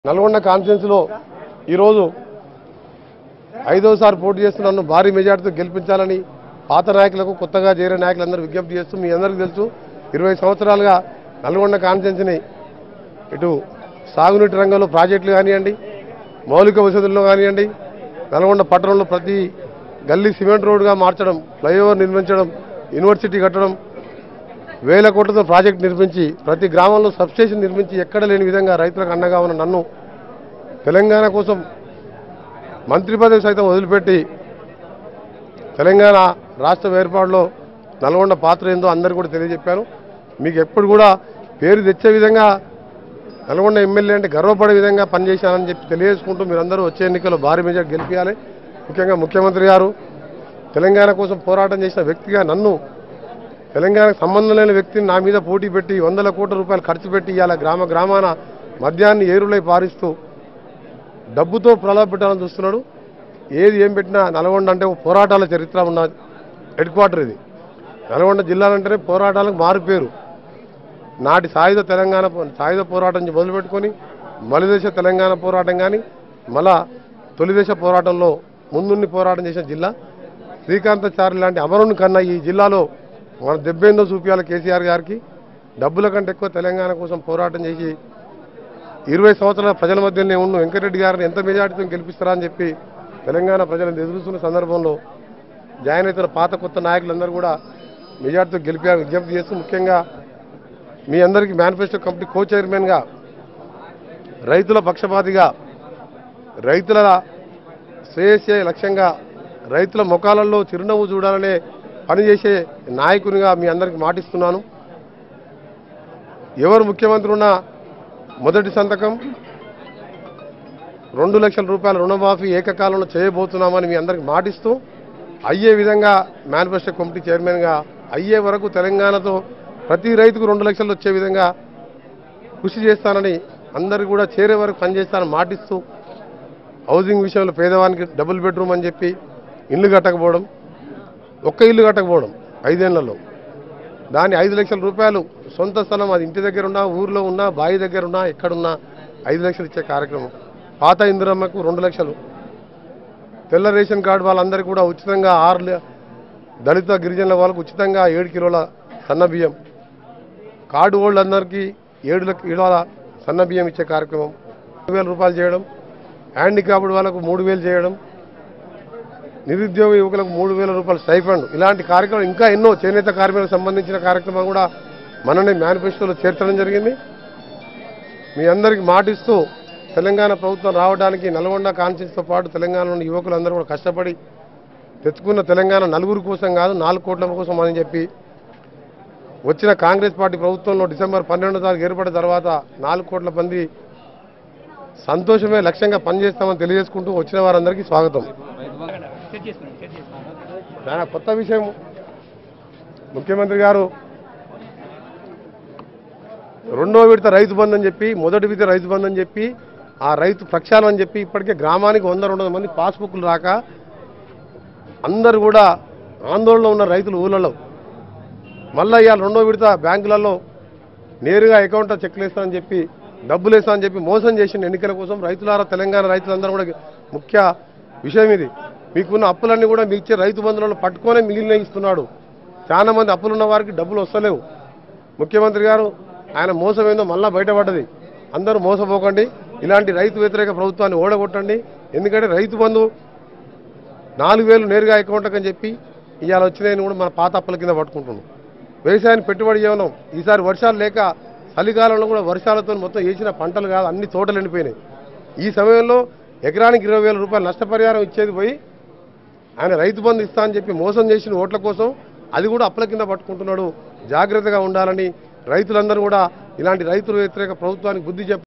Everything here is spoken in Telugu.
నల్గొండ కాన్ఫరెన్స్లో ఈరోజు ఐదోసారి పోటీ చేస్తున్న నన్ను భారీ మెజార్టీతో గెలిపించాలని పాత నాయకులకు కొత్తగా చేరే నాయకులందరూ విజ్ఞప్తి చేస్తూ మీ అందరికీ తెలుసు ఇరవై సంవత్సరాలుగా నల్గొండ కాన్ఫరెన్స్ని ఇటు సాగునీటి రంగంలో ప్రాజెక్టులు కానివ్వండి మౌలిక వసతుల్లో కానివ్వండి నల్గొండ పట్టణంలో ప్రతి గల్లీ సిమెంట్ రోడ్డుగా మార్చడం ఫ్లైఓవర్ నిర్మించడం యూనివర్సిటీ కట్టడం వేల కోట్లతో ప్రాజెక్ట్ నిర్మించి ప్రతి గ్రామంలో సబ్స్టేషన్ నిర్మించి ఎక్కడ లేని విధంగా రైతులకు అండగా ఉన్న నన్ను తెలంగాణ కోసం మంత్రి పదవి సైతం వదిలిపెట్టి తెలంగాణ రాష్ట్ర ఏర్పాటులో నల్గొండ పాత్ర ఏందో అందరికీ కూడా తెలియజెప్పాను మీకు ఎప్పుడు కూడా పేరు తెచ్చే విధంగా నల్గొండ ఎమ్మెల్యే అంటే గర్వపడే విధంగా పనిచేశానని చెప్పి తెలియజేసుకుంటూ మీరందరూ వచ్చే ఎన్నికల్లో భారీ మెజార్టీ గెలిపించాలి ముఖ్యంగా ముఖ్యమంత్రి గారు తెలంగాణ కోసం పోరాటం చేసిన వ్యక్తిగా నన్ను తెలంగాణకు సంబంధం లేని వ్యక్తిని నా మీద పోటీ పెట్టి వందల కోట్ల రూపాయలు ఖర్చు పెట్టి ఇవాళ గ్రామ గ్రామాన మద్యాన్ని ఏరులై పారిస్తూ డబ్బుతో ప్రలోభపెట్టాలని చూస్తున్నాడు ఏది ఏం పెట్టినా నల్గొండ అంటే ఒక పోరాటాల చరిత్ర ఉన్న హెడ్ క్వార్టర్ ఇది నల్గొండ జిల్లాలంటేనే పోరాటాలకు మారుపేరు నాటి సాయుధ తెలంగాణ పో- సాయుధ పోరాటం నుంచి మొదలుపెట్టుకొని మలిదేశ తెలంగాణ పోరాటం కానీ మళ్ళా తొలిదేశ పోరాటంలో ముందుండి పోరాటం చేసిన జిల్లా శ్రీకాంతాచారి లాంటి అమరుని కన్నా ఈ జిల్లాలో మన దెబ్బేందో చూపించాలి కేసీఆర్ గారికి డబ్బుల కంటే ఎక్కువ తెలంగాణ కోసం పోరాటం చేసి ఇరవై సంవత్సరాల ప్రజల మధ్యనే ఉన్న వెంకటరెడ్డి గారిని ఎంత మెజార్టీతో గెలిపిస్తారా అని చెప్పి తెలంగాణ ప్రజలను ఎదురుస్తున్న సందర్భంలో జాయిన్ అవుతున్న పాత కొత్త నాయకులందరూ కూడా మెజార్టీతో గెలిపి విజ్ఞప్తి చేస్తూ ముఖ్యంగా మీ అందరికీ మేనిఫెస్టో కమిటీ కో చైర్మన్గా రైతుల పక్షపాతిగా రైతుల శ్రేయస్సే లక్ష్యంగా రైతుల ముఖాలలో చిరునవ్వు చూడాలనే పనిచేసే నాయకునిగా మీ అందరికీ మాటిస్తున్నాను ఎవరు ముఖ్యమంత్రి ఉన్నా మొదటి సంతకం రెండు లక్షల రూపాయల రుణమాఫీ ఏకకాలంలో చేయబోతున్నామని మీ అందరికి మాటిస్తూ అయ్యే విధంగా మేనిఫెస్టో కమిటీ చైర్మన్గా అయ్యే వరకు తెలంగాణతో ప్రతి రైతుకు రెండు లక్షలు వచ్చే విధంగా కృషి చేస్తానని అందరు కూడా చేరే వరకు పనిచేస్తానని మాటిస్తూ హౌసింగ్ విషయంలో పేదవానికి డబుల్ బెడ్రూమ్ అని చెప్పి ఇల్లు కట్టకపోవడం ఒక్క ఇల్లు కట్టకపోవడం ఐదేళ్లలో దాని ఐదు లక్షల రూపాయలు సొంత స్థలం అది ఇంటి దగ్గర ఉన్నా ఊర్లో ఉన్నా బావి దగ్గర ఉన్నా ఎక్కడున్నా ఐదు లక్షలు ఇచ్చే కార్యక్రమం పాత ఇందిరమ్మకు రెండు లక్షలు తెల్ల రేషన్ కార్డు వాళ్ళందరికీ కూడా ఉచితంగా ఆరు లే- దళిత గిరిజనుల వాళ్ళకు ఉచితంగా ఏడు కిలోల సన్న బియ్యం కార్డు వాళ్ళందరికీ ఏడు లక్ష కిలోల సన్న బియ్యం ఇచ్చే కార్యక్రమం మూడు వేల రూపాయలు చేయడం హ్యాండిక్యాప్డ్ వాళ్ళకు మూడు వేలు చేయడం నిరుద్యోగ యువకులకు మూడు వేల రూపాయల స్టైఫండ్ ఇలాంటి కార్యక్రమాలు ఇంకా ఎన్నో చేనేత కార్మికులకు సంబంధించిన కార్యక్రమం కూడా మననే మేనిఫెస్టోలో చేర్చడం జరిగింది మీ అందరికీ మాటిస్తూ తెలంగాణ ప్రభుత్వం రావడానికి నల్గొండ కాన్స్టిట్యూన్సీతో పాటు తెలంగాణలోని యువకులందరూ కూడా కష్టపడి తెచ్చుకున్న తెలంగాణ నలుగురు కోసం కాదు నాలుగు కోట్ల కోసం అని చెప్పి వచ్చిన కాంగ్రెస్ పార్టీ ప్రభుత్వంలో డిసెంబర్ పన్నెండో తారీఖు ఏర్పడిన తర్వాత నాలుగు కోట్ల మంది సంతోషమే లక్ష్యంగా పనిచేస్తామని తెలియజేసుకుంటూ వచ్చిన వారందరికీ స్వాగతం చాలా కొత్త విషయం ముఖ్యమంత్రి గారు రెండో విడత రైతు బంధు అని చెప్పి మొదటి విడత రైతు బంధు అని చెప్పి ఆ రైతు ప్రక్షాళన అని చెప్పి ఇప్పటికే గ్రామానికి వంద రెండు వందల మంది పాస్బుక్లు రాక అందరు కూడా ఆందోళనలో ఉన్న రైతులు ఊళ్ళలో మళ్ళీ ఇవాళ రెండో విడత బ్యాంకులలో నేరుగా అకౌంట్లో చెక్లు వేస్తామని చెప్పి డబ్బులు వేస్తామని చెప్పి మోసం చేసిన ఎన్నికల కోసం రైతులారా తెలంగాణ రైతులందరూ కూడా ముఖ్య విషయం ఇది మీకున్న అప్పులన్నీ కూడా మీ ఇచ్చే రైతు బంధువులను పట్టుకొనే మిగిలిన ఇస్తున్నాడు చాలా మంది అప్పులు ఉన్న వారికి డబ్బులు వస్తలేవు ముఖ్యమంత్రి గారు ఆయన మోసం ఏందో మళ్ళా బయటపడ్డది అందరూ మోసపోకండి ఇలాంటి రైతు వ్యతిరేక ప్రభుత్వాన్ని ఓడగొట్టండి ఎందుకంటే రైతు బంధు నాలుగు వేలు నేరుగా అకౌంట్లకు అని చెప్పి ఇవాళ వచ్చినాయని కూడా మన పాత అప్పుల కింద పట్టుకుంటున్నాం వ్యవసాయాన్ని పెట్టుబడి చేయడం ఈసారి వర్షాలు లేక చలికాలంలో కూడా వర్షాలతో మొత్తం వేసిన పంటలు కాదు అన్ని తోటలు ఎండిపోయినాయి ఈ సమయంలో ఎకరానికి ఇరవై వేల రూపాయలు నష్టపరిహారం ఇచ్చేది పోయి ఆయన రైతు బంధు ఇస్తా అని చెప్పి మోసం చేసిన ఓట్ల కోసం అది కూడా అప్పుల కింద పట్టుకుంటున్నాడు జాగ్రత్తగా ఉండాలని రైతులందరూ కూడా ఇలాంటి రైతు వ్యతిరేక ప్రభుత్వానికి బుద్ధి చెప్ప